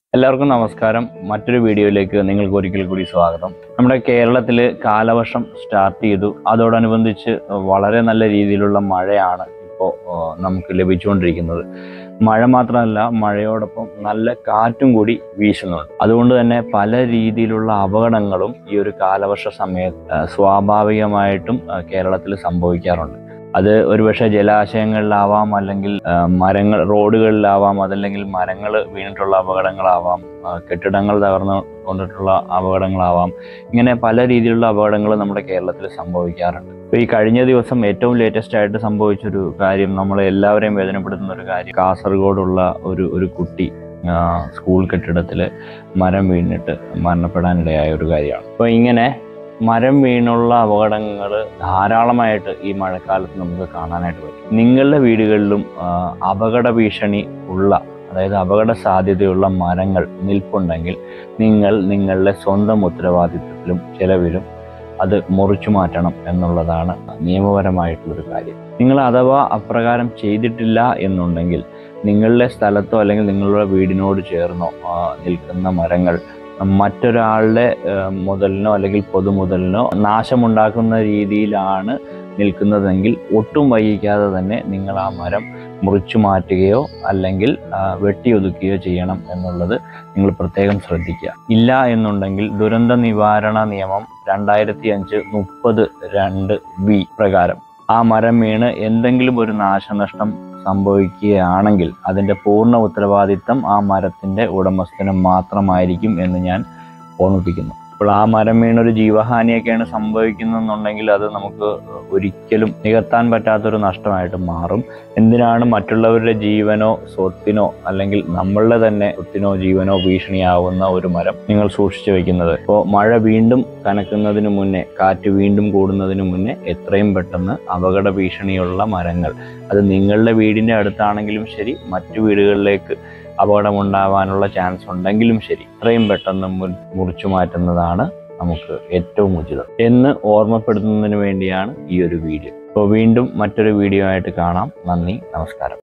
എല്ലാവർക്കും നമസ്കാരം മറ്റൊരു വീഡിയോയിലേക്ക് നിങ്ങൾക്ക് ഒരിക്കൽ കൂടി സ്വാഗതം നമ്മുടെ കേരളത്തിൽ കാലവർഷം സ്റ്റാർട്ട് ചെയ്തു അതോടനുബന്ധിച്ച് വളരെ നല്ല രീതിയിലുള്ള മഴയാണ് ഇപ്പോൾ നമുക്ക് ലഭിച്ചുകൊണ്ടിരിക്കുന്നത് മഴ മാത്രമല്ല മഴയോടൊപ്പം നല്ല കാറ്റും കൂടി വീശുന്നുണ്ട് അതുകൊണ്ട് തന്നെ പല രീതിയിലുള്ള അപകടങ്ങളും ഈ ഒരു കാലവർഷ സമയത്ത് ആ, സ്വാഭാവികമായിട്ടും കേരളത്തിൽ സംഭവിക്കാറുണ്ട് അത് ഒരുപക്ഷെ ജലാശയങ്ങളിലാവാം അല്ലെങ്കിൽ ആ, മരങ്ങൾ റോഡുകളിലാവാം അതല്ലെങ്കിൽ മരങ്ങൾ വീണിട്ടുള്ള അപകടങ്ങളാവാം ആ, കെട്ടിടങ്ങൾ തകർന്നു കൊണ്ടിട്ടുള്ള അപകടങ്ങളാവാം ഇങ്ങനെ പല രീതിയിലുള്ള അപകടങ്ങൾ നമ്മുടെ കേരളത്തിൽ സംഭവിക്കാറുണ്ട് ഇപ്പോൾ ഈ കഴിഞ്ഞ ദിവസം ഏറ്റവും ലേറ്റസ്റ്റ് ആയിട്ട് സംഭവിച്ചൊരു കാര്യം നമ്മളെ എല്ലാവരെയും വേദനപ്പെടുത്തുന്ന ഒരു കാര്യം കാസർഗോഡുള്ള ഒരു ഒരു കുട്ടി ആ, സ്കൂൾ കെട്ടിടത്തിൽ മരം വീണിട്ട് മരണപ്പെടാനിടയായ ഒരു കാര്യമാണ് അപ്പോൾ ഇങ്ങനെ മരം വീണുള്ള അപകടങ്ങൾ ധാരാളമായിട്ട് ഈ മഴക്കാലത്ത് നമുക്ക് കാണാനായിട്ട് പറ്റും നിങ്ങളുടെ വീടുകളിലും ആ, അപകട ഭീഷണി ഉള്ള അതായത് അപകട സാധ്യതയുള്ള മരങ്ങൾ നിൽപ്പുണ്ടെങ്കിൽ നിങ്ങൾ നിങ്ങളുടെ സ്വന്തം ഉത്തരവാദിത്വത്തിലും ചെലവിലും അത് മുറിച്ചു മാറ്റണം എന്നുള്ളതാണ് നിയമപരമായിട്ടുള്ളൊരു കാര്യം നിങ്ങൾ അഥവാ അപ്രകാരം ചെയ്തിട്ടില്ല എന്നുണ്ടെങ്കിൽ നിങ്ങളുടെ സ്ഥലത്തോ അല്ലെങ്കിൽ നിങ്ങളുടെ വീടിനോട് ചേർന്നോ ആ, നിൽക്കുന്ന മരങ്ങൾ മറ്റൊരാളുടെ ആ, മുതലിനോ അല്ലെങ്കിൽ പൊതുമുതലിനോ നാശമുണ്ടാക്കുന്ന രീതിയിലാണ് നിൽക്കുന്നതെങ്കിൽ ഒട്ടും വൈകിക്കാതെ തന്നെ നിങ്ങൾ ആ മരം മുറിച്ചു മാറ്റുകയോ അല്ലെങ്കിൽ ആ, വെട്ടിയൊതുക്കുകയോ ചെയ്യണം എന്നുള്ളത് നിങ്ങൾ പ്രത്യേകം ശ്രദ്ധിക്കുക ഇല്ല എന്നുണ്ടെങ്കിൽ ദുരന്ത നിവാരണ നിയമം രണ്ടായിരത്തി അഞ്ച് മുപ്പത് രണ്ട് ബി പ്രകാരം ആ മരം വീണ് എന്തെങ്കിലും ഒരു നാശനഷ്ടം സംഭവിക്കുകയാണെങ്കിൽ അതിൻ്റെ പൂർണ്ണ ഉത്തരവാദിത്തം ആ മരത്തിൻ്റെ ഉടമസ്ഥന് മാത്രമായിരിക്കും എന്ന് ഞാൻ ഓർമ്മിപ്പിക്കുന്നു അപ്പോൾ ആ മരം വീണൊരു ജീവഹാനിയൊക്കെയാണ് സംഭവിക്കുന്നതെന്നുണ്ടെങ്കിൽ അത് നമുക്ക് ഒരിക്കലും നികത്താൻ പറ്റാത്തൊരു നഷ്ടമായിട്ട് മാറും എന്തിനാണ് മറ്റുള്ളവരുടെ ജീവനോ സ്വത്തിനോ അല്ലെങ്കിൽ നമ്മളുടെ തന്നെ സ്വത്തിനോ ജീവനോ ഭീഷണിയാവുന്ന ഒരു മരം നിങ്ങൾ സൂക്ഷിച്ചു വെക്കുന്നത് ഇപ്പോൾ മഴ വീണ്ടും കനക്കുന്നതിന് മുന്നേ കാറ്റ് വീണ്ടും കൂടുന്നതിന് മുന്നേ എത്രയും പെട്ടെന്ന് അപകട ഭീഷണിയുള്ള മരങ്ങൾ അത് നിങ്ങളുടെ വീടിൻ്റെ അടുത്താണെങ്കിലും ശരി മറ്റു വീടുകളിലേക്ക് അപകടമുണ്ടാവാനുള്ള ചാൻസ് ഉണ്ടെങ്കിലും ശരി എത്രയും പെട്ടെന്ന് മുൻ- മുറിച്ചു മാറ്റുന്നതാണ് നമുക്ക് ഏറ്റവും ഉചിതം എന്ന് ഓർമ്മപ്പെടുത്തുന്നതിന് വേണ്ടിയാണ് ഈ ഒരു വീഡിയോ അപ്പോൾ വീണ്ടും മറ്റൊരു വീഡിയോ ആയിട്ട് കാണാം നന്ദി നമസ്കാരം